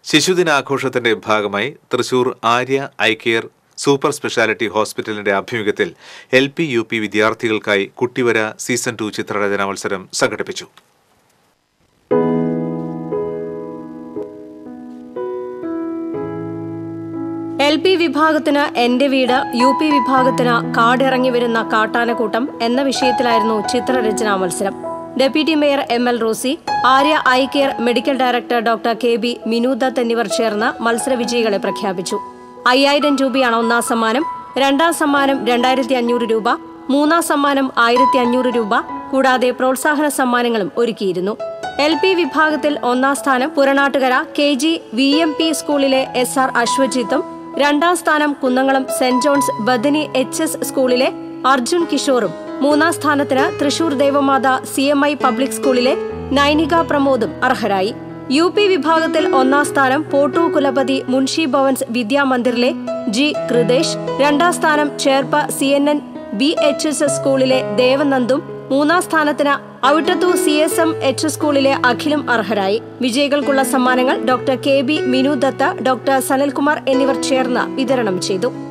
ശിശുദിനാഘോഷത്തിന്റെ ഭാഗമായി Thrissur Arya eye care super speciality ഹോസ്പിറ്റലിന്റെ ആഭിമുഖ്യത്തിൽ എൽ പി യു പി വിദ്യാർത്ഥികൾക്കായി കുട്ടിവര സീസൺ ടു ചിത്രരചനാ മത്സരം സംഘടിപ്പിച്ചു എൽ പി വിഭാഗത്തിന് എന്റെ വീട് യു പി വിഭാഗത്തിന് കാടിറങ്ങി വരുന്ന കാട്ടാനക്കൂട്ടം എന്ന വിഷയത്തിലായിരുന്നു ചിത്രരചനാ മത്സരം deputy mayor M L Rosy Arya eye care medical director doctor K B Minudath എന്നിവർ ചേർന്ന് മത്സര വിജയികളെ പ്രഖ്യാപിച്ചു അയ്യായിരം രൂപയാണ് ഒന്നാം സമ്മാനം രണ്ടാം സമ്മാനം രണ്ടായിരത്തി അഞ്ഞൂറ് രൂപ മൂന്നാം സമ്മാനം ആയിരത്തി അഞ്ഞൂറ് രൂപ കൂടാതെ പ്രോത്സാഹന സമ്മാനങ്ങളും ഒരുക്കിയിരുന്നു എൽ പി വിഭാഗത്തിൽ ഒന്നാം സ്ഥാനം Puranattukara K G V M P സ്കൂളിലെ എസ് ആർ അശ്വജിത്തും രണ്ടാം സ്ഥാനം Kunnamkulam saint John's Bethany H S സ്കൂളിലെ അർജുൻ കിഷോറും മൂന്നാം സ്ഥാനത്തിന് Thrissur Devamatha C M I public സ്കൂളിലെ നൈനിക പ്രമോദും അർഹരായി യു പി വിഭാഗത്തിൽ ഒന്നാം സ്ഥാനം പോട്ടു കുലപതി മുൻഷി ഭവൻസ് വിദ്യാമന്ദിറിലെ ജി കൃതേഷ് രണ്ടാം സ്ഥാനം Cherpu C N N B H S S സ്കൂളിലെ ദേവനന്ദും മൂന്നാം സ്ഥാനത്തിന് ഔട്ടത്തു സി എസ് എം എച്ച് സ്കൂളിലെ അഖിലും അർഹരായി വിജയികൾക്കുള്ള സമ്മാനങ്ങൾ doctor K B Minu Dutt doctor Sanalkumar എന്നിവർ ചേർന്ന് വിതരണം ചെയ്തു